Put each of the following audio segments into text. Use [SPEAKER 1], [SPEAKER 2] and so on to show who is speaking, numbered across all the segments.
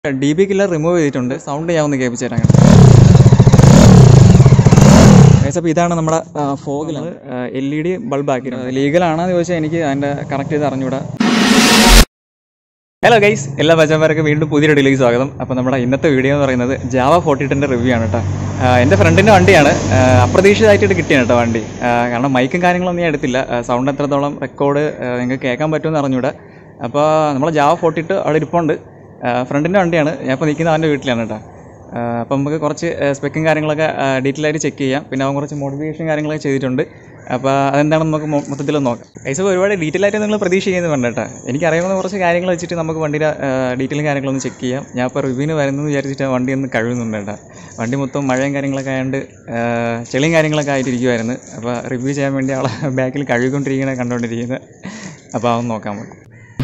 [SPEAKER 1] D B killer remove ചെയ്തിട്ടുണ്ട് sound ഞാൻ ഒന്ന് കേൾപ്പിച്ചു തരാം ഗൈസ് അപ്പോൾ ഇതാണ് നമ്മുടെ ഫോഗിലാണ് എൽ ഇ ഡി ബൾബ് ആക്കിയിരുന്നത് ലീഗലാണെന്ന് ചോദിച്ചാൽ എനിക്ക് അതിൻ്റെ കറക്റ്റ് ചെയ്ത് അറിഞ്ഞൂടാ ഹലോ ഗൈസ് എല്ലാ ബച്ചന്മാർക്കും വീണ്ടും പുതിയ വീഡിയോയിലേക്ക് സ്വാഗതം അപ്പോൾ നമ്മുടെ ഇന്നത്തെ വീഡിയോ എന്ന് പറയുന്നത് ജാവ ഫോർട്ടി ടെൻ്റെ റിവ്യൂ ആണ് കേട്ടോ എൻ്റെ ഫ്രണ്ടിൻ്റെ വണ്ടിയാണ് ആ, അപ്രതീക്ഷിതമായിട്ട് കിട്ടിയാണ് കേട്ടോ വണ്ടി ആ, കാരണം മൈക്കും കാര്യങ്ങളൊന്നും ഞാൻ എടുത്തില്ല സൗണ്ട് എത്രത്തോളം റെക്കോർഡ് നിങ്ങൾക്ക് കേൾക്കാൻ പറ്റുമെന്ന് അറിഞ്ഞൂടാ അപ്പോൾ നമ്മളെ ജാവ ഫോർട്ടി ടു അവിടെ ഇരിപ്പുണ്ട് ഫ്രണ്ടിൻ്റെ വണ്ടിയാണ് ഞാൻ ഇപ്പോൾ നിൽക്കുന്നത് അവൻ്റെ വീട്ടിലാണ് കേട്ടോ അപ്പം നമുക്ക് കുറച്ച് സ്പെക്കും കാര്യങ്ങളൊക്കെ ഡീറ്റെയിൽ ആയിട്ട് ചെക്ക് ചെയ്യാം പിന്നെ അവൻ കുറച്ച് മോഡിഫിക്കേഷൻ കാര്യങ്ങളൊക്കെ ചെയ്തിട്ടുണ്ട് അപ്പോൾ അതെന്താണെന്ന് നമുക്ക് മൊ- മൊത്തത്തിൽ നോക്കാം ഐസോ ഒരുപാട് ഡീറ്റെയിൽ ആയിട്ട് നിങ്ങൾ പ്രതീക്ഷ ചെയ്യുന്നത് വേണ്ട കേട്ടോ എനിക്കറിയാവുന്ന കുറച്ച് കാര്യങ്ങൾ വെച്ചിട്ട് നമുക്ക് വണ്ടിയുടെ ഡീറ്റെയിലും കാര്യങ്ങളൊന്ന് ചെക്ക് ചെയ്യാം ഞാൻ ഇപ്പോൾ റിവ്യൂവിന് വരുന്നത് വിചാരിച്ചിട്ട് ആ വണ്ടി ഒന്ന് കഴുകുന്നുണ്ട് കേട്ടോ വണ്ടി മൊത്തം മഴയും കാര്യങ്ങളൊക്കെ ആയതുകൊണ്ട് ആ, ചെളിയും കാര്യങ്ങളൊക്കെ ആയിട്ടിരിക്കുമായിരുന്നു അപ്പോൾ റിവ്യൂ ചെയ്യാൻ വേണ്ടി ആളെ ബാക്കിൽ കഴുകിക്കൊണ്ടിരിക്കുന്നത് കണ്ടുകൊണ്ടിരിക്കുന്നത് അപ്പോൾ അതൊന്ന് നോക്കാം നമുക്ക്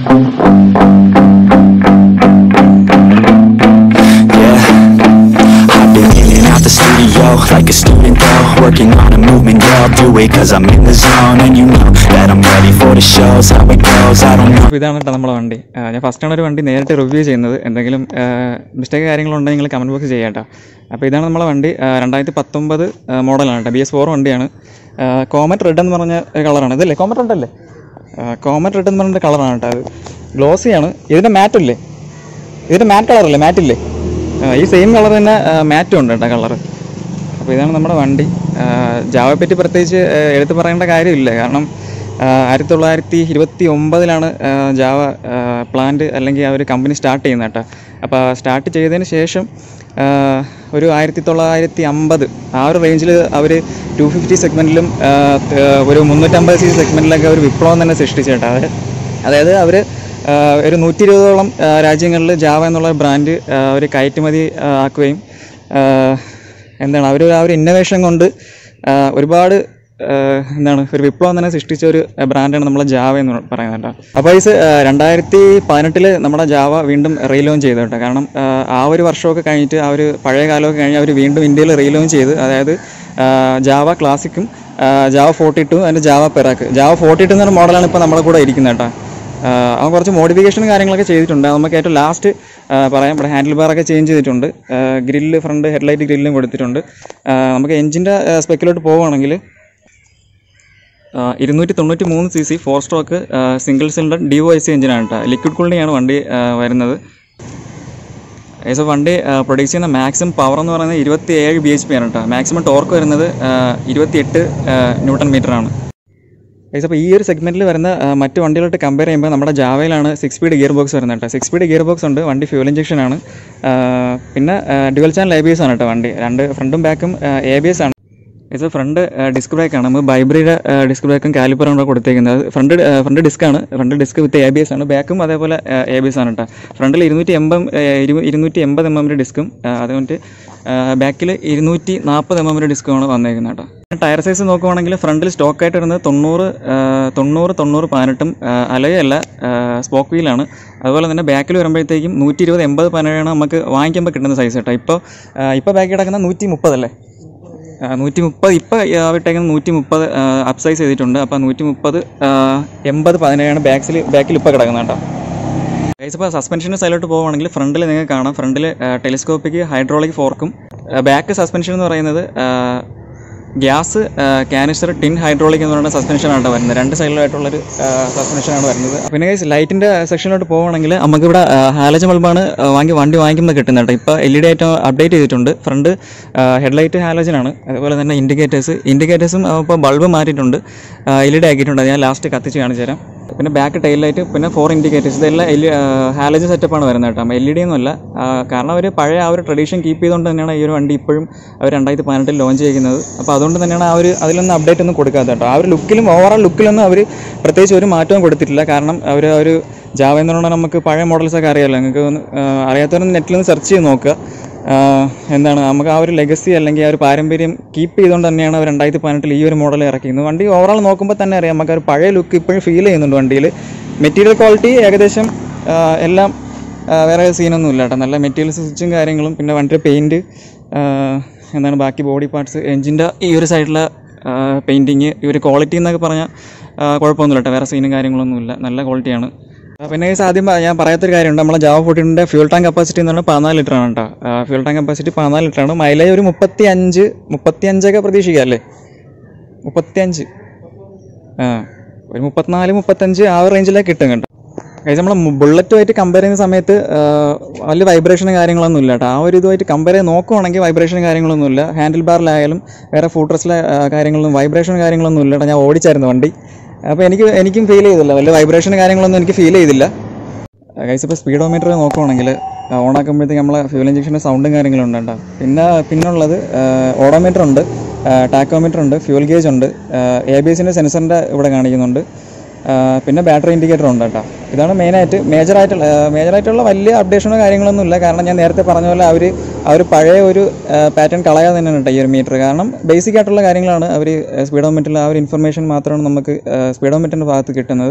[SPEAKER 2] Yeah, I've been in and out the studio like a student though Working on a movement, yeah, I'll do it cause I'm in the zone And you know that I'm ready for the shows, how it goes, I don't know
[SPEAKER 1] അപ്പോൾ ഇതാണ് കേട്ടോ നമ്മളെ വണ്ടി ആ, ഞാൻ ഫസ്റ്റാണ് ഒരു വണ്ടി നേരിട്ട് റിവ്യൂ ചെയ്യുന്നത് എന്തെങ്കിലും മിസ്റ്റേക്ക് കാര്യങ്ങളുണ്ടെങ്കിൽ നിങ്ങൾ കമൻറ്റ് ബോക്സ് ചെയ്യാം കേട്ടോ അപ്പോൾ ഇതാണ് നമ്മളെ വണ്ടി ആ, രണ്ടായിരത്തി പത്തൊമ്പത് മോഡലാണ് കേട്ടോ ബി എസ് ഫോർ വണ്ടിയാണ് കോമറ്റ് റെഡ് എന്ന് പറഞ്ഞ ഒരു കളറാണ് ഇതല്ലേ കോമറ്റ് റെഡ് അല്ലേ കോമറ്റ് റെഡ് എന്ന് പറഞ്ഞ കളറാണ് കേട്ടോ അത് ഗ്ലോസിയാണ് ഇതിൻ്റെ മാറ്റ് ഇല്ലേ ഇതിൻ്റെ മാറ്റ് കളറല്ലേ മാറ്റില്ലേ ഈ സെയിം കളർ തന്നെ മാറ്റും ഉണ്ട് കേട്ടോ കളറ് അപ്പോൾ ഇതാണ് നമ്മുടെ വണ്ടി ജാവയെ പറ്റി പ്രത്യേകിച്ച് ആ, എടുത്തു പറയേണ്ട കാര്യമില്ല കാരണം ആ, ആയിരത്തി തൊള്ളായിരത്തി ഇരുപത്തി ഒമ്പതിലാണ് ആ, ജാവ പ്ലാന്റ് അല്ലെങ്കിൽ ആ ഒരു കമ്പനി സ്റ്റാർട്ട് ചെയ്യുന്നത് കേട്ടോ അപ്പോൾ സ്റ്റാർട്ട് ചെയ്തതിന് ശേഷം ആ, ഒരു ആയിരത്തി തൊള്ളായിരത്തി അമ്പത് ആ ഒരു റേഞ്ചിൽ അവർ ടു ഫിഫ്റ്റി സെഗ്മെൻറ്റിലും ഒരു മുന്നൂറ്റമ്പത് സി സെഗ്മെൻറ്റിലൊക്കെ ഒരു വിപ്ലവം തന്നെ സൃഷ്ടിച്ചു കേട്ടോ അത് അതായത് അവർ ഒരു നൂറ്റി ഇരുപതോളം രാജ്യങ്ങളിൽ ജാവ എന്നുള്ള ബ്രാൻഡ് അവർ കയറ്റുമതി ആ, ആക്കുകയും ആ, എന്താണ് അവർ ആ ഒരു ഇന്നോവേഷൻ കൊണ്ട് ആ, ഒരുപാട് ആ, എന്താണ് ഒരു വിപ്ലവം തന്നെ സൃഷ്ടിച്ച ഒരു ബ്രാൻഡാണ് നമ്മളെ ജാവ എന്ന് പറയുന്നത് കേട്ടോ അപ്പോൾ ഇത് രണ്ടായിരത്തി പതിനെട്ടിൽ നമ്മുടെ ജാവ വീണ്ടും റീലോഞ്ച് ചെയ്തു കേട്ടോ കാരണം ആ, ആ ഒരു വർഷമൊക്കെ കഴിഞ്ഞിട്ട് ആ ഒരു പഴയ കാലമൊക്കെ കഴിഞ്ഞ് അവർ വീണ്ടും ഇന്ത്യയിൽ റീലോഞ്ച് ചെയ്ത് അതായത് ആ, ജാവ ക്ലാസിക്കും ആ, ജാവ ഫോർട്ടി ടു അതിൻ്റെ Jawa Perak Jawa forty two എന്ന മോഡലാണ് ഇപ്പോൾ നമ്മുടെ കൂടെ ഇരിക്കുന്നത് കേട്ടോ ആഹ് അവൻ കുറച്ച് മോഡിഫിക്കേഷനും കാര്യങ്ങളൊക്കെ ചെയ്തിട്ടുണ്ട് അത് നമുക്ക് ഏറ്റവും ലാസ്റ്റ് പറയാം ഇവിടെ ഹാൻഡിൽ ബാറൊക്കെ ചേഞ്ച് ചെയ്തിട്ടുണ്ട് ഗ്രില്ല് ഫ്രണ്ട് ഹെഡ്ലൈറ്റ് ഗ്രില്ലും കൊടുത്തിട്ടുണ്ട് ആഹ് നമുക്ക് എഞ്ചിൻ്റെ സ്പെക്കിലോട്ട് പോവുകയാണെങ്കിൽ ഇരുന്നൂറ്റി തൊണ്ണൂറ്റി മൂന്ന് C C four stroke single cylinder D O I C എഞ്ചിനാണ് കേട്ടോ ലിക്വിഡ് കൂളിംഗാണ് വണ്ടി ആഹ് വരുന്നത് ഏസോ വണ്ടി പ്രൊഡ്യൂസ് ചെയ്യുന്ന മാക്സിമം പവർ എന്ന് പറയുന്നത് ഇരുപത്തി ഏഴ് ബി എച്ച് പി ആണ് കേട്ടോ മാക്സിമം ടോർക്ക് വരുന്നത് ഇരുപത്തിയെട്ട് ന്യൂട്ടൺ മീറ്റർ ആണ് ഗൈസ് അപ്പോൾ ഈ ഒരു സെഗ്മെൻറ്റിൽ വരുന്ന ആ, മറ്റ് വണ്ടികളായിട്ട് കമ്പയർ ചെയ്യുമ്പോൾ നമ്മുടെ ജാവയിലാണ് സിക്സ് സ്പീഡ് ഗിയർ ബോക്സ് വരുന്നത് കേട്ടോ സിക്സ് സ്പീഡ് ഗിയർ ബോക്സ് ഉണ്ട് വണ്ടി ഫ്യൂൽ ഇഞ്ചക്ഷൻ ആണ് ആ, പിന്നെ dual channel A B S ആണ് കേട്ടോ വണ്ടി രണ്ട് ഫ്രണ്ടും ബാക്കും എ ബി എസ് ആണ് ഇത് ഫ്രണ്ട് ഡിസ്ക് ബ്രേക്ക് ആണ് നമ്മൾ ബൈബ്രിയുടെ ഡിസ്ക് ബ്രേക്കും കാലിപ്പറും കൂടെ കൊടുത്തേക്കുന്നത് ഫ്രണ്ട് ഫ്രണ്ട് ഡിസ്ക് ആണ് front disc with A B S ആണ് ബാക്കും അതേപോലെ എ ബി എസ് ആണ് കേട്ടോ ഫ്രണ്ടിൽ ഇരുന്നൂറ്റി എൺപത് ഇരുന്നൂറ്റി എൺപത് എം എമ്മിൻ്റെ ഡിസ്ക്കും അതുകൊണ്ട് ബാക്കിൽ ഇരുന്നൂറ്റി നാൽപ്പത് എം എമ്മിൻ്റെ ഡിസ്ക്കുമാണ് വന്നേക്കുന്നത് കേട്ടോ ടയർ സൈസ് നോക്കുവാണെങ്കിൽ ഫ്രണ്ടിൽ സ്റ്റോക്കായിട്ട് വരുന്നത് തൊണ്ണൂറ് ആ, തൊണ്ണൂറ് തൊണ്ണൂറ് പതിനെട്ടും അലയല്ല സ്പോക്ക് വീലാണ് അതുപോലെ തന്നെ ബാക്കിൽ വരുമ്പോഴത്തേക്കും നൂറ്റി ഇരുപത് എൺപത് പതിനേഴാണ് നമുക്ക് വാങ്ങിക്കുമ്പോൾ കിട്ടുന്ന സൈസ് കേട്ടോ ഇപ്പോൾ ഇപ്പോൾ ബാക്കിൽ കിടക്കുന്ന നൂറ്റി മുപ്പതല്ലേ നൂറ്റി മുപ്പത് ഇപ്പോൾ വിട്ടേക്കുന്നത് നൂറ്റി മുപ്പത് അപ്പ് സൈസ് ചെയ്തിട്ടുണ്ട് അപ്പോൾ നൂറ്റി മുപ്പത് എൺപത് പതിനേഴാണ് ബാക്സിൽ ബാക്കിൽ ഇപ്പോൾ കിടക്കുന്നത് കേട്ടോ ഗൈസ് ഇപ്പോൾ സസ്പെൻഷൻ്റെ സൈഡിലോട്ട് പോവുകയാണെങ്കിൽ ഫ്രണ്ടിൽ നിങ്ങൾക്ക് കാണാം ഫ്രണ്ടിൽ ടെലിസ്കോപ്പിക് ഹൈഡ്രോളിക് ഫോർക്കും ബാക്ക് സസ്പെൻഷൻ എന്ന് പറയുന്നത് ഗ്യാസ് കാനിസ്റ്റർ ടിൻ ഹൈഡ്രോളിക് എന്ന് പറയുന്ന സസ്പെൻഷനാണ് വരുന്നത് രണ്ട് സൈഡിലായിട്ടുള്ളൊരു സസ്പെൻഷനാണ് വരുന്നത് പിന്നെ ഗൈസ് ലൈറ്റിൻ്റെ സെക്ഷനിലോട്ട് പോവുകയാണെങ്കിൽ നമുക്കിവിടെ ഹാലജൻ ബൾബാണ് വാങ്ങി വണ്ടി വാങ്ങിക്കുമ്പോൾ കിട്ടുന്നത് കേട്ടോ ഇപ്പോൾ എൽ ഇ ഡി ആയിട്ട് അപ്ഡേറ്റ് ചെയ്തിട്ടുണ്ട് ഫ്രണ്ട് ഹെഡ്ലൈറ്റ് ഹാലജനാണ് അതുപോലെ തന്നെ ഇൻഡിക്കേറ്റേഴ്സ് ഇൻഡിക്കേറ്റേഴ്സും ഇപ്പോൾ ബൾബ് മാറ്റിയിട്ടുണ്ട് എൽ ഇ ഡി ആക്കിയിട്ടുണ്ട് അത് ഞാൻ ലാസ്റ്റ് കത്തിച്ച് കാണിച്ചു തരാം പിന്നെ ബാക്ക് ടൈൽ ലൈറ്റ് പിന്നെ ഫോർ ഇൻഡിക്കേറ്റേഴ്സ് ഇതെല്ലാം എൽ ഹാലജൻ സെറ്റപ്പാണ് വരുന്നത് കേട്ടോ എൽ ഇ ഡി ഒന്നുമല്ല ആ, കാരണം അവർ പഴയ ആ ഒരു ട്രഡീഷൻ കീപ്പ് ചെയ്തുകൊണ്ട് തന്നെയാണ് ഈ ഒരു വണ്ടി ഇപ്പോഴും അവർ രണ്ടായിരത്തി പതിനെട്ടിൽ ലോഞ്ച് ചെയ്യുന്നത് അപ്പോൾ അതുകൊണ്ട് തന്നെയാണ് ആ ഒരു അതിലൊന്നും അപ്ഡേറ്റ് ഒന്നും കൊടുക്കാത്തത് കേട്ടോ ആ ഒരു ലുക്കിലും ഓവറോൾ ലുക്കിലൊന്നും അവർ പ്രത്യേകിച്ച് ഒരു മാറ്റവും കൊടുത്തിട്ടില്ല കാരണം അവർ ആ ഒരു ജാവ എന്ന് പറഞ്ഞാൽ നമുക്ക് പഴയ മോഡൽസൊക്കെ അറിയാമല്ലോ നിങ്ങൾക്ക് ഒന്ന് ആ, അറിയാത്തവരൊന്ന് നെറ്റിലൊന്ന് സെർച്ച് ചെയ്ത് നോക്കുക ആഹ് എന്താണ് നമുക്ക് ആ ഒരു ലെഗസി അല്ലെങ്കിൽ ആ ഒരു പാരമ്പര്യം കീപ്പ് ചെയ്തുകൊണ്ട് തന്നെയാണ് അവർ രണ്ടായിരത്തി പതിനെട്ടിൽ ഈ ഒരു മോഡൽ ഇറക്കിയത് വണ്ടി ഓവറോൾ നോക്കുമ്പോൾ തന്നെ അറിയാം നമുക്ക് ആ ഒരു പഴയ ലുക്ക് ഇപ്പോഴും ഫീൽ ചെയ്യുന്നുണ്ട് വണ്ടിയിൽ മെറ്റീരിയൽ ക്വാളിറ്റി ഏകദേശം ആഹ് എല്ലാം ആഹ് വേറെ സീനൊന്നും ഇല്ല കേട്ടോ നല്ല മെറ്റീരിയൽ സ്വിച്ചും കാര്യങ്ങളും പിന്നെ വണ്ടിയുടെ പെയിൻറ്റ് എന്താണ് ബാക്കി ബോഡി പാർട്സ് എഞ്ചിൻ്റെ ഈ ഒരു സൈഡിലെ പെയിൻറ്റിങ് ഈ ഒരു ക്വാളിറ്റി എന്നൊക്കെ പറഞ്ഞാൽ കുഴപ്പമൊന്നുമില്ല കേട്ടോ വേറെ സീനും കാര്യങ്ങളൊന്നുമില്ല നല്ല ക്വാളിറ്റിയാണ് ആ, പിന്നെ guys ആദ്യം പ- ഞാൻ പറയാത്തൊരു കാര്യമുണ്ട് നമ്മളെ ജാവ ഫോർട്ടീൻ്റെ ഫ്യൂൾ ടാങ്ക് കപ്പാസിറ്റി എന്ന് പറഞ്ഞാൽ പതിനാല് ലിറ്റർ ആണ് കേട്ടോ ഫ്യൂൾ ടാങ്ക് കപ്പാസിറ്റി പതിനാല് ലിറ്റർ ആണ് മൈലേജ് ഒരു മുപ്പത്തി അഞ്ച് മുപ്പത്തി അഞ്ചൊക്കെ പ്രതീക്ഷിക്കാം അല്ലേ മുപ്പത്തിയഞ്ച് ആ ഒരു മുപ്പത്തിനാല് മുപ്പത്തഞ്ച് ആ ഒരു റേഞ്ചിലേക്ക് കിട്ടും കേട്ടോ കഴിച്ച് നമ്മൾ ബുള്ളറ്റുമായിട്ട് കമ്പയർ ചെയ്യുന്ന സമയത്ത് ആ, വലിയ വൈബ്രേഷനും കാര്യങ്ങളൊന്നും ഇല്ല കേട്ടോ ആ ഒരു ഇതുമായിട്ട് കമ്പയർ ചെയ്ത് നോക്കുവാണെങ്കിൽ വൈബ്രേഷനും കാര്യങ്ങളൊന്നും ഇല്ല ഹാൻഡിൽ ബാറിലായാലും വേറെ ഫൂട്രസിലെ കാര്യങ്ങളൊന്നും വൈബ്രേഷനും കാര്യങ്ങളൊന്നും ഇല്ല കേട്ടോ ഞാൻ ഓടിച്ചായിരുന്നു വണ്ടി അപ്പോൾ എനിക്ക് എനിക്കും ഫീൽ ചെയ്തില്ല വലിയ വൈബ്രേഷനും കാര്യങ്ങളൊന്നും എനിക്ക് ഫീൽ ചെയ്തില്ല ഗൈസ് ഇപ്പോൾ സ്പീഡോമീറ്റർ നോക്കുവാണെങ്കിൽ ഓൺ ആക്കുമ്പോഴത്തേക്ക് നമ്മളെ ഫ്യൂൽ ഇഞ്ചക്ഷൻ്റെ സൗണ്ടും കാര്യങ്ങളും ഉണ്ട് കേട്ടോ പിന്നെ പിന്നുള്ളത് ഓഡോമീറ്റർ ഉണ്ട് ടാക്കോമീറ്റർ ഉണ്ട് ഫ്യൂൽ ഗേജ് ഉണ്ട് എ ബി എസിൻ്റെ സെൻസറിൻ്റെ ഇവിടെ കാണിക്കുന്നുണ്ട് ആ, പിന്നെ ബാറ്ററി ഇൻഡിക്കേറ്റർ ഉണ്ട് കേട്ടോ ഇതാണ് മെയിനായിട്ട് മേജറായിട്ടുള്ള മേജറായിട്ടുള്ള വലിയ അപ്ഡേഷനോ കാര്യങ്ങളൊന്നും ഇല്ല കാരണം ഞാൻ നേരത്തെ പറഞ്ഞ പോലെ അവർ അവർ പഴയ ഒരു പാറ്റേൺ കളയാതെ തന്നെയാണ് കേട്ടോ ഈ ഒരു മീറ്റർ കാരണം ബേസിക് ആയിട്ടുള്ള കാര്യങ്ങളാണ് അവർ സ്പീഡോമീറ്ററിൽ ആ ഒരു ഇൻഫർമേഷൻ മാത്രമാണ് നമുക്ക് സ്പീഡോമീറ്ററിൻ്റെ ഭാഗത്ത് കിട്ടുന്നത്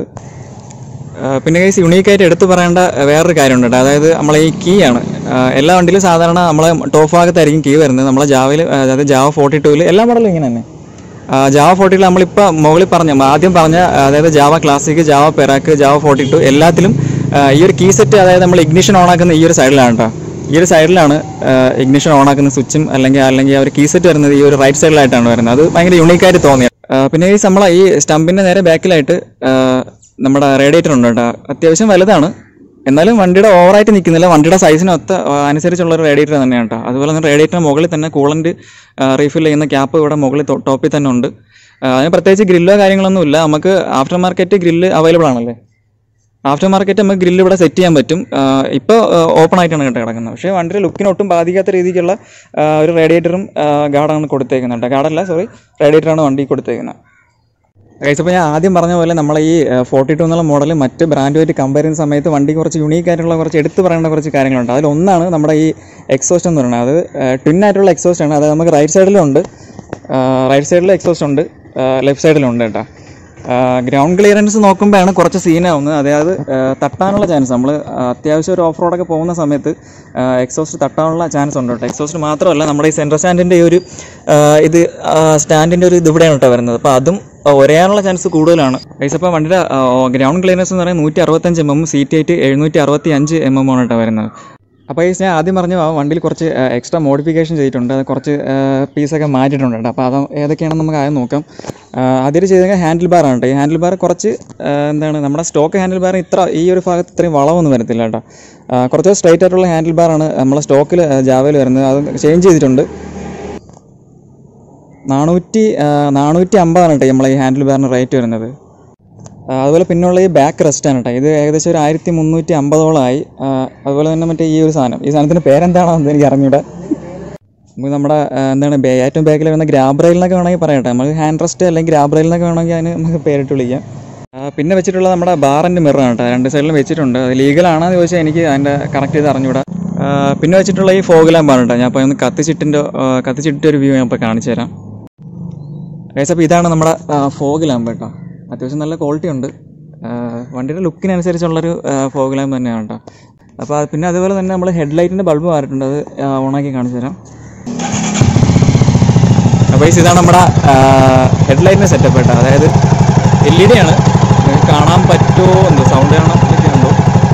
[SPEAKER 1] ആ, പിന്നെ കൈസ് യുണീക്കായിട്ട് എടുത്തു പറയേണ്ട വേറൊരു കാര്യമുണ്ട് കേട്ടോ അതായത് നമ്മളെ ഈ കീ ആണ് ആ, എല്ലാ വണ്ടിയിലും സാധാരണ നമ്മളെ ടോപ്പ് ഭാഗത്തായിരിക്കും കീ വരുന്നത് നമ്മളെ ജാവയിൽ അതായത് ജാവ ഫോർട്ടി ടൂവിൽ എല്ലാ മോഡലും ഇങ്ങനെ തന്നെ ആ, ജാവ ഫോർട്ടിയിൽ നമ്മളിപ്പോൾ മുകളിൽ പറഞ്ഞ ആദ്യം പറഞ്ഞ അതായത് Jawa classic Jawa Perak Jawa forty two എല്ലാത്തിലും ആ, ഈ ഒരു കീ സെറ്റ് അതായത് നമ്മൾ ഇഗ്നിഷൻ ഓൺ ആക്കുന്ന ഈ ഒരു സൈഡിലാണ് കേട്ടോ ഈ ഒരു സൈഡിലാണ് ഇഗ്നിഷൻ ഓൺ ആക്കുന്ന സ്വിച്ചും അല്ലെങ്കിൽ അല്ലെങ്കിൽ ആ ഒരു കീ സെറ്റ് വരുന്നത് ഈ ഒരു റൈറ്റ് സൈഡിലായിട്ടാണ് വരുന്നത് അത് ഭയങ്കര യുണീക്കായിട്ട് തോന്നിയത് ആ, പിന്നെ ഈ നമ്മളെ ഈ സ്റ്റമ്പിൻ്റെ നേരെ ബാക്കിലായിട്ട് ആ, നമ്മുടെ റേഡിയേറ്റർ ഉണ്ട് കേട്ടോ അത്യാവശ്യം വലുതാണ് എന്നാലും വണ്ടിയുടെ ഓവറായിട്ട് നിൽക്കുന്നില്ല വണ്ടിയുടെ സൈസിനൊത്ത ആ, അനുസരിച്ചുള്ള ഒരു റേഡിയേറ്റർ തന്നെയാണ് കേട്ടോ അതുപോലെ തന്നെ റേഡിയേറ്ററിന് മുകളിൽ തന്നെ കൂളൻ്റ് റീഫിൽ ചെയ്യുന്ന ക്യാപ്പ് ഇവിടെ മുകളിൽ ടോ- ടോപ്പിൽ തന്നെ ഉണ്ട് ആ, അതിന് പ്രത്യേകിച്ച് ഗ്രില്ലോ കാര്യങ്ങളൊന്നും ഇല്ല നമുക്ക് ആഫ്റ്റർ മാർക്കറ്റ് ഗ്രില്ല് അവൈലബിൾ ആണല്ലേ ആഫ്റ്റർ മാർക്കറ്റ് നമുക്ക് ഗ്രില്ല് ഇവിടെ സെറ്റ് ചെയ്യാൻ പറ്റും ഇപ്പോൾ ഓപ്പൺ ആയിട്ടാണ് കേട്ടോ കിടക്കുന്നത് പക്ഷേ വണ്ടിയുടെ ലുക്കിന് ഒട്ടും ബാധിക്കാത്ത രീതിക്കുള്ള ആ, ഒരു റേഡിയേറ്ററും ഗാർഡാണ് കൊടുത്തേക്കുന്നത് കേട്ടോ ഗാർഡല്ല സോറി റേഡിയേറ്ററാണ് വണ്ടി കൊടുത്തേക്കുന്നത് ഗൈസ് അപ്പോൾ ഞാൻ ആദ്യം പറഞ്ഞ പോലെ നമ്മളെ ഈ ഫോർട്ടി ടു എന്നുള്ള മോഡൽ മറ്റ് ബ്രാൻഡുമായിട്ട് കമ്പയർ ചെയ്യുന്ന സമയത്ത് വണ്ടി കുറച്ച് യുണീക്ക് ആയിട്ടുള്ള കുറച്ച് എടുത്തു പറയേണ്ട കുറച്ച് കാര്യങ്ങളുണ്ട് അതിലൊന്നാണ് നമ്മുടെ ഈ എക്സോസ്റ്റ് എന്ന് പറയുന്നത് അത് ട്വിൻ ആയിട്ടുള്ള എക്സോസ്റ്റ് ആണ് അത് നമുക്ക് റൈറ്റ് സൈഡിലും ഉണ്ട് റൈറ്റ് സൈഡിലും എക്സോസ്റ്റ് ഉണ്ട് ലെഫ്റ്റ് സൈഡിലും ഉണ്ട് കേട്ടോ ഗ്രൗണ്ട് ക്ലിയറൻസ് നോക്കുമ്പോഴാണ് കുറച്ച് സീനാവുന്നത് അതായത് ആ, തട്ടാനുള്ള ചാൻസ് നമ്മൾ അത്യാവശ്യം ഒരു ഓഫ് റോഡൊക്കെ പോകുന്ന സമയത്ത് എക്സോസ്റ്റ് തട്ടാനുള്ള ചാൻസ് ഉണ്ട് കേട്ടോ എക്സോസ്റ്റ് മാത്രമല്ല നമ്മുടെ ഈ സെൻട്രൽ സ്റ്റാൻഡിൻ്റെ ഈ ഒരു ആ, ഇത് സ്റ്റാൻഡിൻ്റെ ഒരു ഇത് ഇവിടെയാണ് കേട്ടോ വരുന്നത് അപ്പോൾ അതും ഒരയാനുള്ള ചാൻസ് കൂടുതലാണ് ഗൈസ് അപ്പോൾ വണ്ടിയുടെ ഗ്രൗണ്ട് ക്ലിയറൻസ് എന്ന് പറയുന്നത് നൂറ്റി അറുപത്തഞ്ച് എം എം സീറ്റ് ആയിട്ട് എഴുന്നൂറ്റി അറുപത്തി അഞ്ച് എം എം ആണ് കേട്ടോ വരുന്നത് അപ്പോൾ ഗൈസ് ഞാൻ ആദ്യം പറഞ്ഞു ആ വണ്ടിയിൽ കുറച്ച് എക്സ്ട്രാ മോഡിഫിക്കേഷൻ ചെയ്തിട്ടുണ്ട് അത് കുറച്ച് പീസൊക്കെ മാറ്റിയിട്ടുണ്ട് കേട്ടോ അപ്പോൾ അത് ഏതൊക്കെയാണെന്ന് നമുക്ക് ആദ്യം നോക്കാം ആദ്യം ചെയ്തത് ഹാൻഡിൽ ബാർ ആണ് കേട്ടോ ഈ ഹാൻഡിൽ ബാർ കുറച്ച് ആ, എന്താണ് നമ്മുടെ സ്റ്റോക്ക് ഹാൻഡിൽ ബാർ ഇത്ര ഈ ഒരു ഭാഗത്ത് ഇത്രയും വളവൊന്നും വരത്തില്ല കേട്ടോ ആ, കുറച്ച് സ്ട്രൈറ്റ് ആയിട്ടുള്ള ഹാൻഡിൽ ബാറാണ് നമ്മളെ സ്റ്റോക്കിൽ ജാവയിൽ വരുന്നത് അത് ചേഞ്ച് ചെയ്തിട്ടുണ്ട് നാനൂറ്റി ആ, നാനൂറ്റി അമ്പതാണ് കേട്ടോ നമ്മളെ ഈ ഹാൻഡിൽ ബാറിന് റേറ്റ് വരുന്നത് ആ, അതുപോലെ പിന്നുള്ള ഈ ബാക്ക് റെസ്റ്റ് ആണ് കേട്ടോ ഇത് ഏകദേശം ഒരു ആയിരത്തി മുന്നൂറ്റി അമ്പതോളമായി ആ, അതുപോലെ തന്നെ മറ്റേ ഈ ഒരു സാധനം ഈ സാധനത്തിന് പേരെന്താണെന്ന് എനിക്ക് അറിഞ്ഞൂടാ നമുക്ക് നമ്മുടെ ആ, എന്താണ് ബേ- ഏറ്റവും ബാക്കിൽ വരുന്ന ഗ്രാബ് റെയിൽ എന്നൊക്കെ വേണമെങ്കിൽ പറയട്ടെ നമുക്ക് ഹാൻഡ് റെസ്റ്റ് അല്ലെങ്കിൽ ഗ്രാബ് റെയിൽ എന്നൊക്കെ വേണമെങ്കിൽ അതിന് നമുക്ക് പേരിട്ട് വിളിക്കാം ആ, പിന്നെ വെച്ചിട്ടുള്ള നമ്മുടെ ബാറിൻ്റെ മിററാണ് കേട്ടോ രണ്ട് സൈഡിലും വെച്ചിട്ടുണ്ട് അത് ലീഗലാണെന്ന് ചോദിച്ചാൽ എനിക്ക് അതിൻ്റെ കറക്റ്റ് ചെയ്ത് അറിഞ്ഞൂടാ ആ, പിന്നെ വെച്ചിട്ടുള്ള ഈ ഫോഗ് ലാമ്പാണ് കേട്ടോ ഞാൻ ഇപ്പോൾ ഒന്ന് കത്തിച്ചിട്ടിൻ്റെ കത്തിച്ചിട്ട് ഒരു വ്യൂ ഞാൻ ഇപ്പോൾ കാണിച്ചു തരാം ഗൈസ് അപ്പോൾ ഇതാണ് നമ്മുടെ ഫോഗ് ലാമ്പ് കേട്ടോ അത്യാവശ്യം നല്ല ക്വാളിറ്റി ഉണ്ട് ആ, വണ്ടിയുടെ ലുക്കിനനുസരിച്ചുള്ളൊരു ഫോഗ് ലാമ്പ് തന്നെയാണ് കേട്ടോ അപ്പോൾ അത് പിന്നെ അതുപോലെ തന്നെ നമ്മൾ ഹെഡ്ലൈറ്റിൻ്റെ ബൾബ് മാറിയിട്ടുണ്ട് അത് ആ, ഓണാക്കി കാണിച്ചു തരാം അപ്പോൾ ഗൈസ് ഇതാണ് നമ്മുടെ ഹെഡ്ലൈറ്റിൻ്റെ സെറ്റപ്പ് കേട്ടോ അതായത് എൽ ഇ ഡി ആണ് നിങ്ങൾക്ക് കാണാൻ പറ്റുമോ എന്തോ സൗണ്ട് കാണാൻ പറ്റുന്നുണ്ടോ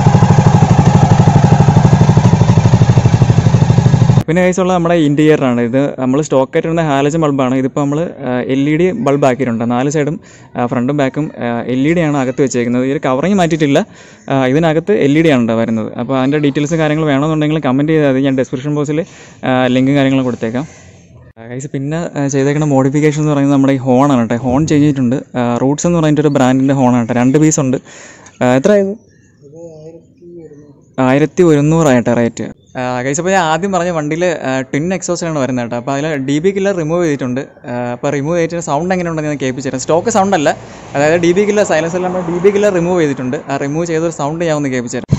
[SPEAKER 1] പിന്നെ കേസുള്ള നമ്മുടെ ഇൻറ്റീരിയറാണ് ഇത് നമ്മൾ സ്റ്റോക്ക് ആയിട്ടിരുന്ന ഹാലജൻ ബൾബാണ് ഇതിപ്പോൾ നമ്മൾ എൽ ഇ ഡി ബൾബ് ആക്കിയിട്ടുണ്ട് നാല് സൈഡും ഫ്രണ്ടും ബാക്കും എൽ ഇ ഡി ആണ് അകത്ത് വെച്ചേക്കുന്നത് ഈ ഒരു കവറിങ് മാറ്റിയിട്ടില്ല ആ, ഇതിനകത്ത് എൽ ഇ ഡി ആണ് ട്ടോ വരുന്നത് അപ്പോൾ അതിൻ്റെ ഡീറ്റെയിൽസും കാര്യങ്ങളും വേണമെന്നുണ്ടെങ്കിൽ കമൻറ്റ് ചെയ്താൽ മതി ഞാൻ ഡിസ്ക്രിപ്ഷൻ ബോക്സിൽ ലിങ്കും കാര്യങ്ങളും കൊടുത്തേക്കാം ഗൈസ് പിന്നെ ആ, ചെയ്തേക്കുന്ന മോഡിഫിക്കേഷൻ എന്ന് പറയുന്നത് നമ്മുടെ ഈ ഹോണാണ് കേട്ടോ ഹോൺ ചേഞ്ച് ചെയ്തിട്ടുണ്ട് റൂട്ട്സ് എന്ന് പറഞ്ഞിട്ട് ഒരു ബ്രാൻഡിൻ്റെ ഹോണാണ് കേട്ടോ രണ്ട് പീസ് ഉണ്ട് ആ, എത്ര ആയത് ആയിരത്തി ഒരുന്നൂറായിട്ട് റേറ്റ് ഗൈസ് അപ്പോൾ ഞാൻ ആദ്യം പറഞ്ഞ വണ്ടിയിൽ ടിൻ എക്സോസ്റ്റാണ് വരുന്നത് കേട്ടോ അപ്പോൾ അതിൽ ഡി ബി കില്ലർ റിമൂവ് ചെയ്തിട്ടുണ്ട് അപ്പോൾ റിമൂവ് ചെയ്തിട്ട് സൗണ്ട് എങ്ങനെ ഉണ്ടെന്ന് ഞാൻ കേൾപ്പിച്ചു തരാം സ്റ്റോക്ക് സൗണ്ട് അല്ല അതായത് ഡി ബി കില്ലർ സൈലൻസറിൽ നമ്മൾ ഡി ബി കില്ലർ റിമൂവ് ചെയ്തിട്ടുണ്ട് ആ റിമൂവ് ചെയ്തൊരു സൗണ്ട് ഞാൻ ഒന്ന് കേൾപ്പിച്ചു തരാം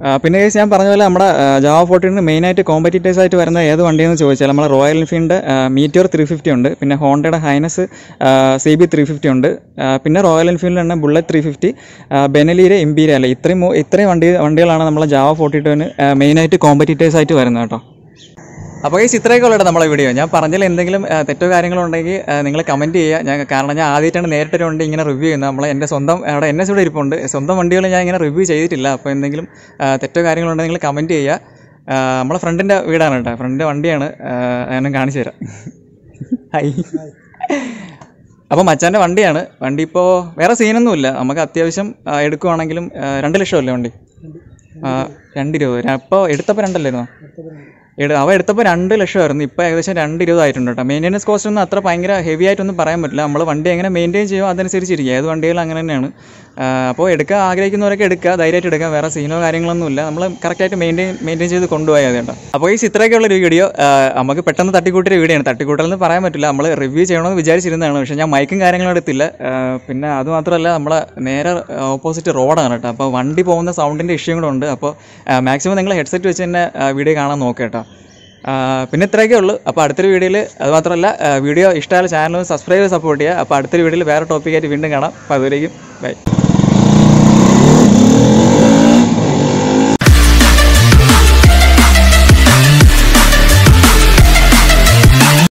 [SPEAKER 1] ആ, പിന്നെ guys ഞാൻ പറഞ്ഞ പോലെ നമ്മുടെ ജാവ ഫോർട്ടീന് മെയിനായിട്ട് കോമ്പറ്റീറ്റേഴ്സ് ആയിട്ട് വരുന്ന ഏത് വണ്ടിയെന്ന് ചോദിച്ചാൽ നമ്മൾ Royal Enfield Meteor three fifty ഉണ്ട് പിന്നെ ഹോണ്ടയുടെ Highness C B three fifty ഉണ്ട് ആ, പിന്നെ റോയൽ എൻഫീൽഡിൽ തന്നെ ബുള്ളറ്റ് ത്രീ ഫിഫ്റ്റി ബെനലീരെ ഇമ്പീരിയ അല്ല ഇത്രയും മൂ- ഇത്രയും വണ്ടി വണ്ടികളാണ് നമ്മളെ ജാവ ഫോർട്ടി ടുവിന് മെയിനായിട്ട് കോമ്പറ്റീറ്റേഴ്സ് ആയിട്ട് വരുന്നത് കേട്ടോ അപ്പോൾ ഈ ഇത്രയൊക്കെ ഉള്ളത് നമ്മളെ വീഡിയോ ഞാൻ പറഞ്ഞതിൽ എന്തെങ്കിലും ആ, തെറ്റോ കാര്യങ്ങളോ ഉണ്ടെങ്കിൽ നിങ്ങൾ കമൻറ്റ് ചെയ്യുക ഞാൻ കാരണം ഞാൻ ആദ്യമായിട്ടാണ് നേരിട്ടൊരു വണ്ടി ഇങ്ങനെ റിവ്യൂ ചെയ്യുന്നത് നമ്മൾ എൻ്റെ സ്വന്തം അവിടെ എൻ എസ് ഇവിടെ ഇരിപ്പുണ്ട് സ്വന്തം വണ്ടികൾ ഞാൻ ഇങ്ങനെ റിവ്യൂ ചെയ്തിട്ടില്ല അപ്പോൾ എന്തെങ്കിലും ആ, തെറ്റോ കാര്യങ്ങളോ ഉണ്ടെങ്കിൽ നിങ്ങൾ കമൻറ്റ് ചെയ്യുക ആ, നമ്മളെ ഫ്രണ്ടിൻ്റെ വീടാണ് കേട്ടോ ഫ്രണ്ടിൻ്റെ വണ്ടിയാണ് ആ, ഞാൻ കാണിച്ചു തരാം ഹൈ അപ്പോൾ മച്ചാൻ്റെ വണ്ടിയാണ് വണ്ടി ഇപ്പോൾ വേറെ സീനൊന്നുമില്ല നമുക്ക് അത്യാവശ്യം ആ, എടുക്കുവാണെങ്കിലും ആ, രണ്ട് ലക്ഷമല്ലേ വണ്ടി ആ, രണ്ട് ഇരുപത് അപ്പോൾ എടുത്തപ്പോൾ രണ്ടല്ലായിരുന്നോ എട് അവ എടുത്തപ്പോൾ രണ്ട് ലക്ഷമായിരുന്നു ഇപ്പോൾ ഏകദേശം രണ്ട് ഇരുപതായിട്ടുണ്ട് കേട്ടോ മെയിൻ്റെനൻസ് കോസ്റ്റ് ഒന്നും അത്ര ഭയങ്കര ഹെവി ആയിട്ടൊന്നും പറയാൻ പറ്റില്ല നമ്മൾ വണ്ടി എങ്ങനെ മെയിൻറ്റെയിൻ ചെയ്യുമോ അതനുസരിച്ചിരിക്കും ഏത് വണ്ടികളും അങ്ങനെ തന്നെയാണ് ആ, അപ്പോൾ എടുക്കാൻ ആഗ്രഹിക്കുന്നവരൊക്കെ എടുക്കുക ധൈര്യമായിട്ട് എടുക്കാം വേറെ സീനോ കാര്യങ്ങളൊന്നുമില്ല നമ്മൾ കറക്റ്റായിട്ട് മെയിൻറ്റെയിൻ മെയിൻറ്റെയിൻ ചെയ്ത് കൊണ്ടുപോയാൽ മതി കേട്ടോ അപ്പോൾ ഈ ഇത്രയൊക്കെയുള്ള ഒരു വീഡിയോ നമുക്ക് പെട്ടെന്ന് തട്ടിക്കൂട്ടിയൊരു വീഡിയോ ആണ് തട്ടിക്കൂട്ടലെന്ന് പറയാൻ പറ്റില്ല നമ്മൾ റിവ്യൂ ചെയ്യണമെന്ന് വിചാരിച്ചിരുന്നതാണ് പക്ഷേ ഞാൻ മൈക്കും കാര്യങ്ങളും എടുത്തില്ല ആ, പിന്നെ അത് മാത്രമല്ല നമ്മളെ നേരെ ഓപ്പോസിറ്റ് റോഡാണ് കേട്ടോ അപ്പോൾ വണ്ടി പോകുന്ന സൗണ്ടിൻ്റെ ഇഷ്യൂ കൂടെ ഉണ്ട് അപ്പോൾ മാക്സിമം നിങ്ങൾ ഹെഡ്സെറ്റ് വെച്ച് തന്നെ വീഡിയോ കാണാൻ നോക്കുക കേട്ടോ ആ, പിന്നെ ഇത്രയൊക്കെ ഉള്ളൂ അപ്പോൾ അടുത്തൊരു വീഡിയോയിൽ അത് മാത്രമല്ല വീഡിയോ ഇഷ്ടമായ ചാനൽ സബ്സ്ക്രൈബ് സപ്പോർട്ട് ചെയ്യുക അപ്പോൾ അടുത്തൊരു വീഡിയോയിൽ വേറെ ടോപ്പിക്കായിട്ട് വീണ്ടും കാണാം അപ്പോൾ അതുവരേക്കും ബൈ